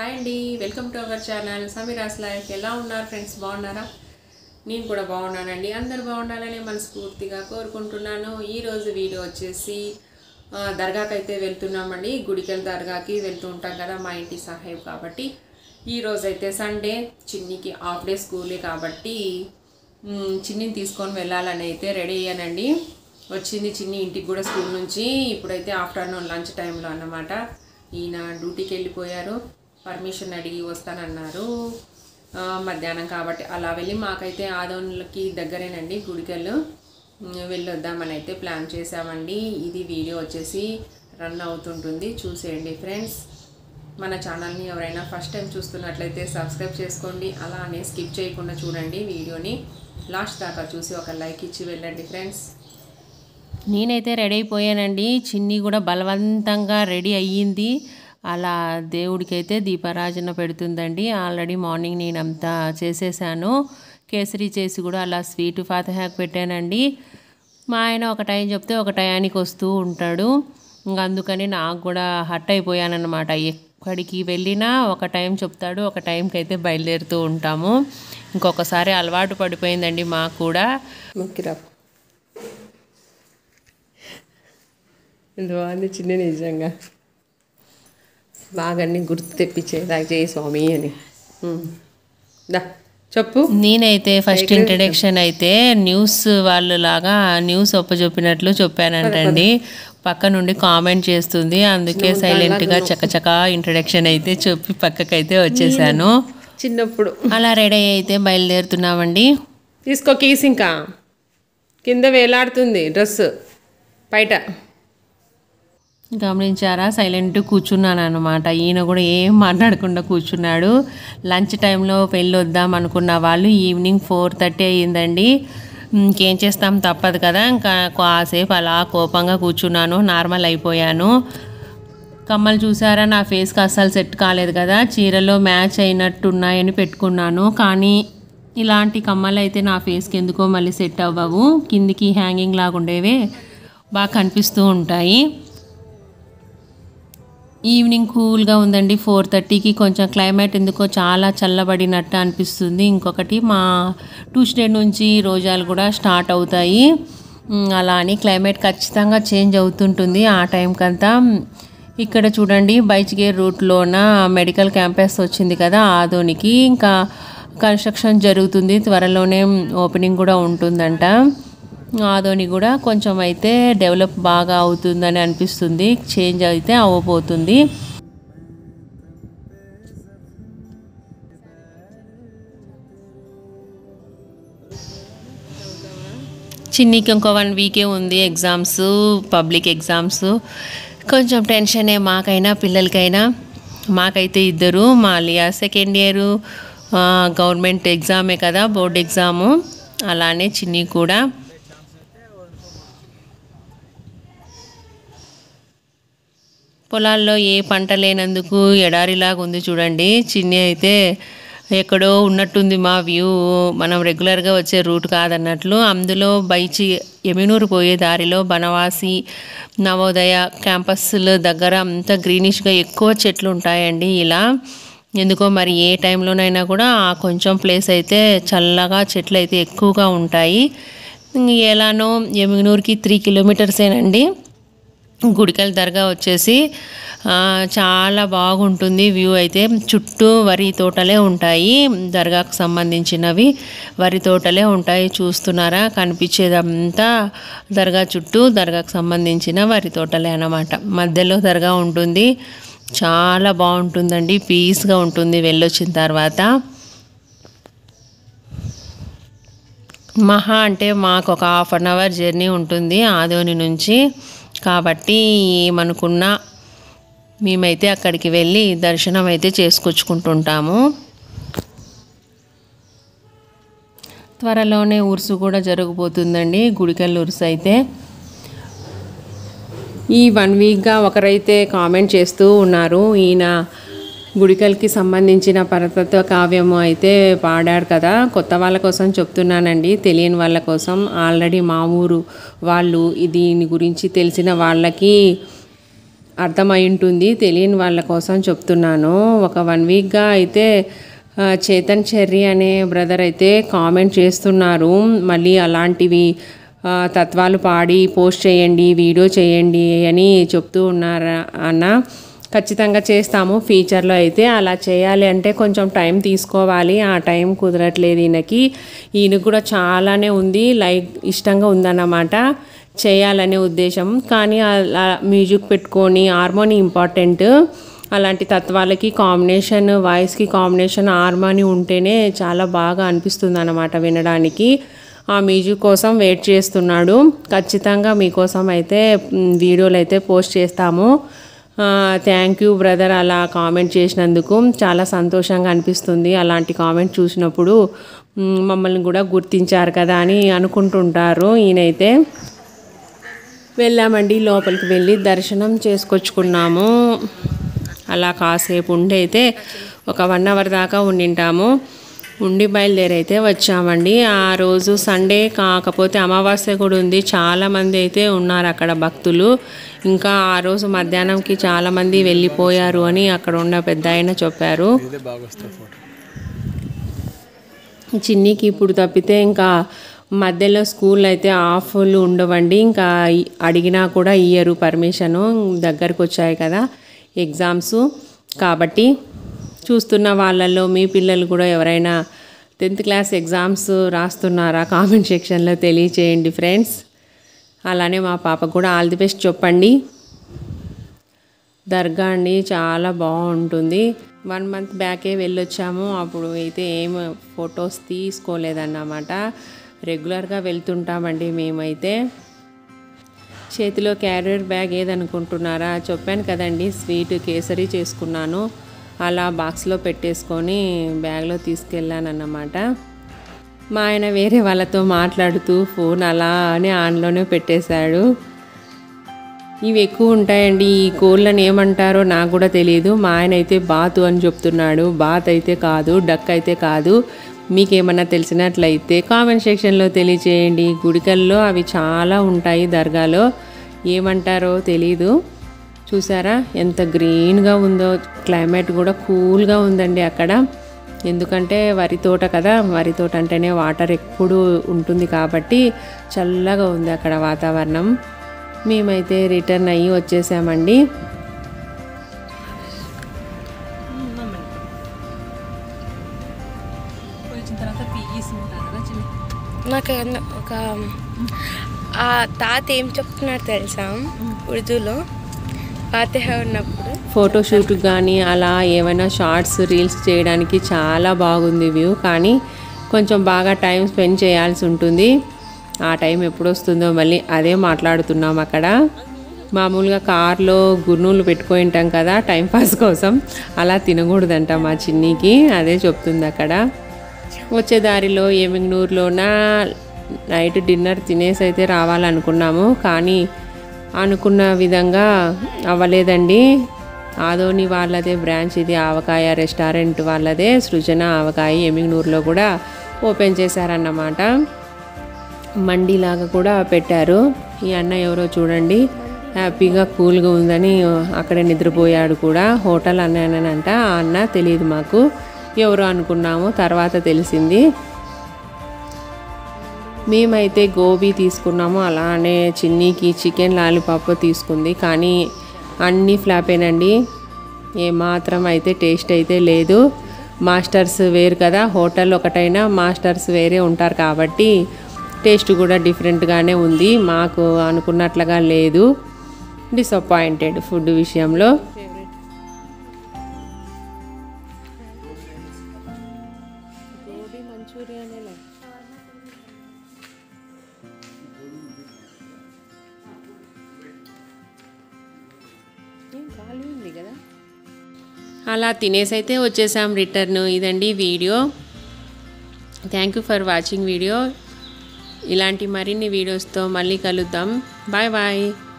Hi అండి welcome to our channel Sameera's life ఎలా ఉన్నారు ఫ్రెండ్స్ బాగున్నారా నేను కూడా బాగున్నానండి అందరు బాగుండాలని మనస్ఫూర్తిగా కోరుకుంటున్నాను ఈరోజు వీడియో వచ్చేసి ఆ, దర్గాకి అయితే వెళ్తున్నామండి గుడికెళ్ళి దర్గాకి వెళ్తూ ఉంటాం కదా మా ఇంటి సాహెబ్ కాబట్టి ఈరోజు అయితే సండే చిన్నికి హాఫ్ డే స్కూలే కాబట్టి మ్, చిన్నిని తీసుకొని వెళ్ళాలని అయితే రెడీ అయ్యానండి వచ్చింది చిన్ని ఇంటికి కూడా స్కూల్ నుంచి ఇప్పుడైతే ఆఫ్టర్నూన్ లంచ్ టైంలో అన్నమాట ఈయన డ్యూటీకి వెళ్ళిపోయారు పర్మిషన్ అడిగి వస్తానన్నారు ఆ, మధ్యాహ్నం కాబట్టి అలా వెళ్ళి మాకైతే ఆదోన్లకి దగ్గరేనండి గుడికెళ్ళు ఉమ్, వెళ్ళొద్దామని అయితే ప్లాన్ చేసామండి ఇది వీడియో వచ్చేసి రన్ అవుతుంటుంది చూసేయండి ఫ్రెండ్స్ మన ఛానల్ని ఎవరైనా ఫస్ట్ టైం చూస్తున్నట్లయితే సబ్స్క్రైబ్ చేసుకోండి అలానే స్కిప్ చేయకుండా చూడండి వీడియోని లాస్ట్ దాకా చూసి ఒక లైక్ ఇచ్చి వెళ్ళండి ఫ్రెండ్స్ నేనైతే రెడీ అయిపోయానండి చిన్ని కూడా బలవంతంగా రెడీ అయ్యింది అలా దేవుడికి అయితే దీపారాజన పెడుతుందండి ఆల్రెడీ మార్నింగ్ నేనంతా చేసేసాను కేసరి చేసి కూడా అలా స్వీట్ ఫాతిహాకు పెట్టానండి మా ఆయన ఒక టైం చెప్తే ఒక టయానికి వస్తూ ఉంటాడు ఇంకా అందుకని నాకు కూడా హట్ అయిపోయానన్నమాట ఎక్కడికి వెళ్ళినా ఒక టైం చెప్తాడు ఒక టైంకి అయితే బయలుదేరుతూ ఉంటాము ఇంకొకసారి అలవాటు పడిపోయిందండి మాకు కూడా ముక్కిరా ఎంత బాగుంది చిన్న నిజంగా బాగా అన్ని గుర్తు తెప్పించేలాగా చేయి స్వామి అని ఉమ్. దా చెప్పు నేనైతే ఫస్ట్ ఇంట్రడక్షన్ అయితే న్యూస్ వాళ్ళు లాగా న్యూస్ ఒప్పజొప్పినట్లు చెప్పానంటండి పక్క నుండి కామెంట్ చేస్తుంది అందుకే సైలెంట్గా చకచక ఇంట్రడక్షన్ అయితే చెప్పి పక్కకైతే వచ్చేసాను చిన్నప్పుడు అలా రెడీ అయితే బయలుదేరుతున్నామండి తీసుకో కీస్ ఇంకా కింద వేలాడుతుంది డ్రెస్ బయట గమనించారా సైలెంట్ కూర్చున్నాను అనమాట ఈయన కూడా ఏం మాట్లాడకుండా కూర్చున్నాడు లంచ్ టైంలో వెళ్ళొద్దాం అనుకున్న వాళ్ళు ఈవినింగ్ ఫోర్ థర్టీ అయ్యిందండి ఇంకేం చేస్తాం తప్పదు కదా ఇంకా కాసేపు అలా కోపంగా కూర్చున్నాను నార్మల్ అయిపోయాను కమ్మలు చూసారా నా ఫేస్కి అస్సలు సెట్ కాలేదు కదా చీరలో మ్యాచ్ అయినట్టు ఉన్నాయని పెట్టుకున్నాను కానీ ఇలాంటి కమ్మలు అయితే నా ఫేస్కి ఎందుకో మళ్ళీ సెట్ అవ్వవు కిందికి హ్యాంగింగ్ లాగా ఉండేవే బాగా కనిపిస్తూ ఉంటాయి ఈవినింగ్ కూల్గా ఉందండి ఫోర్ థర్టీకి కొంచెం క్లైమేట్ ఎందుకో చాలా చల్లబడినట్టు అనిపిస్తుంది ఇంకొకటి మా ట్యూస్డే నుంచి రోజాలు కూడా స్టార్ట్ అవుతాయి ఉమ్, అలా అని క్లైమేట్ ఖచ్చితంగా చేంజ్ అవుతుంటుంది ఆ టైంకంతా ఇక్కడ చూడండి బైచ్గేర్ రూట్లోన మెడికల్ క్యాంపస్ వచ్చింది కదా ఆదోనికి ఇంకా కన్స్ట్రక్షన్ జరుగుతుంది త్వరలోనే ఓపెనింగ్ కూడా ఉంటుందంట ఆదోని కూడా కొంచెం అయితే డెవలప్ బాగా అవుతుందని అనిపిస్తుంది చేంజ్ అయితే అవ్వబోతుంది చిన్నికి ఇంకో వన్ వీకే ఉంది ఎగ్జామ్స్ పబ్లిక్ ఎగ్జామ్స్ కొంచెం టెన్షనే మాకైనా పిల్లలకైనా మాకైతే ఇద్దరు మా లియా సెకండ్ ఇయర్ గవర్నమెంట్ ఎగ్జామే కదా బోర్డ్ ఎగ్జాము అలానే చిన్ని కూడా పొలాల్లో ఏ పంట లేనందుకు ఎడారిలాగా ఉంది చూడండి చిన్ని అయితే ఎక్కడో ఉన్నట్టుంది మా వ్యూ మనం రెగ్యులర్గా వచ్చే రూట్ కాదన్నట్లు అందులో బైచి ఎమినూరు పోయే దారిలో బనవాసి నవోదయ క్యాంపస్ల దగ్గర అంతా గ్రీనిష్గా ఎక్కువ చెట్లు ఉంటాయండి ఇలా ఎందుకో మరి ఏ టైంలోనైనా కూడా ఆ కొంచెం ప్లేస్ అయితే చల్లగా చెట్లు అయితే ఎక్కువగా ఉంటాయి ఎలానో ఎమినూరుకి త్రీ కిలోమీటర్సేనండి గుడికల్ దర్గా వచ్చేసి ఆ, చాలా బాగుంటుంది వ్యూ అయితే చుట్టూ వరి తోటలే ఉంటాయి దర్గాకు సంబంధించినవి వరి తోటలే ఉంటాయి చూస్తున్నారా కనిపించేదంతా దర్గా చుట్టూ దర్గాకు సంబంధించిన వరి తోటలే అన్నమాట మధ్యలో దర్గా ఉంటుంది చాలా బాగుంటుందండి పీస్గా ఉంటుంది వెళ్ళొచ్చిన తర్వాత మహా అంటే మాకు ఒక హాఫ్ అన్ అవర్ జర్నీ ఉంటుంది ఆదోని నుంచి కాబట్టి ఏమనుకున్నా మేమైతే అక్కడికి వెళ్ళి దర్శనం అయితే చేసుకొచ్చుకుంటుంటాము త్వరలోనే ఉరుసు కూడా జరగబోతుందండి గుడికల్ ఉరుసు అయితే ఈ వన్ వీక్గా ఒకరైతే కామెంట్ చేస్తూ ఉన్నారు ఈయన గుడికల్కి సంబంధించిన పరతత్వ కావ్యము అయితే పాడారు కదా కొత్త వాళ్ళ కోసం చెప్తున్నానండి తెలియని వాళ్ళ కోసం ఆల్రెడీ మా ఊరు వాళ్ళు దీని గురించి తెలిసిన వాళ్ళకి అర్థమై ఉంటుంది తెలియని వాళ్ళ కోసం చెప్తున్నాను ఒక వన్ వీక్గా అయితే ఆ, చేతన్ చెర్రీ అనే బ్రదర్ అయితే కామెంట్ చేస్తున్నారు మళ్ళీ అలాంటివి ఆ, తత్వాలు పాడి పోస్ట్ చేయండి వీడియో చేయండి అని చెప్తూ ఉన్నారు అన్న ఖచ్చితంగా చేస్తాము ఫ్యూచర్లో అయితే అలా చేయాలి అంటే కొంచెం టైం తీసుకోవాలి ఆ టైం కుదరట్లేదు ఈయనకి ఈయనకు కూడా చాలానే ఉంది లైక్ ఇష్టంగా ఉందన్నమాట చేయాలనే ఉద్దేశం కానీ అలా మ్యూజిక్ పెట్టుకొని హార్మోని ఇంపార్టెంట్ అలాంటి తత్వాలకి కాంబినేషన్ వాయిస్కి కాంబినేషన్ హార్మోని ఉంటేనే చాలా బాగా అనిపిస్తుంది అన్నమాట వినడానికి ఆ మ్యూజిక్ కోసం వెయిట్ చేస్తున్నాడు ఖచ్చితంగా మీకోసం అయితే మ్, వీడియోలు అయితే పోస్ట్ చేస్తాము థ్యాంక్ యూ బ్రదర్ అలా కామెంట్ చేసినందుకు చాలా సంతోషంగా అనిపిస్తుంది అలాంటి కామెంట్ చూసినప్పుడు మ్, మమ్మల్ని కూడా గుర్తించారు కదా అని అనుకుంటుంటారు ఈయనైతే వెళ్ళామండి లోపలికి వెళ్ళి దర్శనం చేసుకొచ్చుకున్నాము అలా కాసేపు ఉండి అయితే ఒక వన్ అవర్ దాకా ఉండింటాము ఉండి బయలుదేరైతే వచ్చామండి ఆ రోజు సండే కాకపోతే అమావాస్య కూడా ఉంది చాలామంది అయితే ఉన్నారు అక్కడ భక్తులు ఇంకా ఆ రోజు మధ్యాహ్నంకి చాలామంది వెళ్ళిపోయారు అని అక్కడ ఉన్న పెద్ద ఆయన చెప్పారు చిన్నికి ఇప్పుడు తప్పితే ఇంకా మధ్యలో స్కూల్ అయితే ఆఫ్లు ఉండవండి ఇంకా ఇ- అడిగినా కూడా ఇయ్యరు పర్మిషను దగ్గరకు వచ్చాయి కదా ఎగ్జామ్స్ కాబట్టి చూస్తున్న వాళ్ళల్లో మీ పిల్లలు కూడా ఎవరైనా టెన్త్ క్లాస్ ఎగ్జామ్స్ రాస్తున్నారా కామెంట్ సెక్షన్లో తెలియచేయండి ఫ్రెండ్స్ అలానే మా పాపకు కూడా ఆల్ ది బెస్ట్ చెప్పండి దర్గా అండి చాలా బాగుంటుంది వన్ మంత్ బ్యాకే వెళ్ళొచ్చాము అప్పుడు అయితే ఏం ఫొటోస్ తీసుకోలేదన్నమాట రెగ్యులర్గా వెళ్తుంటామండి మేమైతే చేతిలో క్యారియర్ బ్యాగ్ ఏదనుకుంటున్నారా చెప్పాను కదండి స్వీట్ కేసరి చేసుకున్నాను అలా బాక్స్లో పెట్టేసుకొని బ్యాగ్లో తీసుకెళ్ళానన్నమాట మా ఆయన వేరే వాళ్ళతో మాట్లాడుతూ ఫోన్ అలా అని ఆన్లోనే పెట్టేశాడు ఇవి ఎక్కువ ఉంటాయండి ఈ కోళ్ళని ఏమంటారో నాకు కూడా తెలియదు మా ఆయన అయితే బాతు అని చెప్తున్నాడు బాత్ అయితే కాదు డక్ అయితే కాదు మీకేమన్నా తెలిసినట్లయితే కామెంట్ సెక్షన్లో తెలియచేయండి గుడికల్లో అవి చాలా ఉంటాయి దర్గాలో ఏమంటారో తెలీదు చూసారా ఎంత గ్రీన్గా ఉందో క్లైమేట్ కూడా కూల్గా ఉందండి అక్కడ ఎందుకంటే వరి తోట కదా వరి తోట అంటేనే వాటర్ ఎప్పుడు ఉంటుంది కాబట్టి చల్లగా ఉంది అక్కడ వాతావరణం మేమైతే రిటర్న్ అయ్యి వచ్చేసామండి నాకు అన్న- ఒక ఆ తాత ఏం చెప్తున్నాడు తెలుసా ఉర్దూలో ఫాతిహ ఉన్నప్పుడు ఫోటోషూట్ కానీ అలా ఏమైనా షార్ట్స్ రీల్స్ చేయడానికి చాలా బాగుంది వ్యూ కానీ కొంచెం బాగా టైం స్పెండ్ చేయాల్సి ఉంటుంది ఆ టైం ఎప్పుడు వస్తుందో మళ్ళీ అదే మాట్లాడుతున్నాం అక్కడ మామూలుగా కార్లో గుర్నూలు పెట్టుకొని ఉంటాం కదా టైంపాస్ కోసం అలా తినకూడదంట మా చిన్నికి అదే చెప్తుంది అక్కడ వచ్చే దారిలో ఏమింగ్నూరులోన నైట్ డిన్నర్ తినేసి అయితే రావాలనుకున్నాము కానీ అనుకున్న విధంగా అవ్వలేదండి ఆదోని వాళ్ళదే బ్రాంచ్ ఇది ఆవకాయ రెస్టారెంట్ వాళ్ళదే సృజన ఆవకాయ ఎమింగ్నూరులో కూడా ఓపెన్ చేశారన్నమాట మండీలాగా కూడా పెట్టారు ఈ అన్న ఎవరో చూడండి హ్యాపీగా కూల్గా ఉందని అక్కడే నిద్రపోయాడు కూడా హోటల్ అన్నానంట ఆ అన్న తెలియదు మాకు ఎవరు అనుకున్నాము తర్వాత తెలిసింది మేమైతే గోబీ తీసుకున్నాము అలానే చిన్నీకి చికెన్ లాలీపాప్ తీసుకుంది కానీ అన్నీ ఫ్లాపేనండి ఏమాత్రం అయితే టేస్ట్ అయితే లేదు మాస్టర్స్ వేరు కదా హోటల్ ఒకటైనా మాస్టర్స్ వేరే ఉంటారు కాబట్టి టేస్ట్ కూడా డిఫరెంట్గానే ఉంది మాకు అనుకున్నట్లుగా లేదు డిసప్పాయింటెడ్ ఫుడ్ విషయంలో అలా తినేసి అయితే వచ్చేసాం రిటర్న్ ఇదండి video thank you for watching video ఇలాంటి మరిన్ని వీడియోస్తో మళ్ళీ కలుద్దాం బాయ్ బాయ్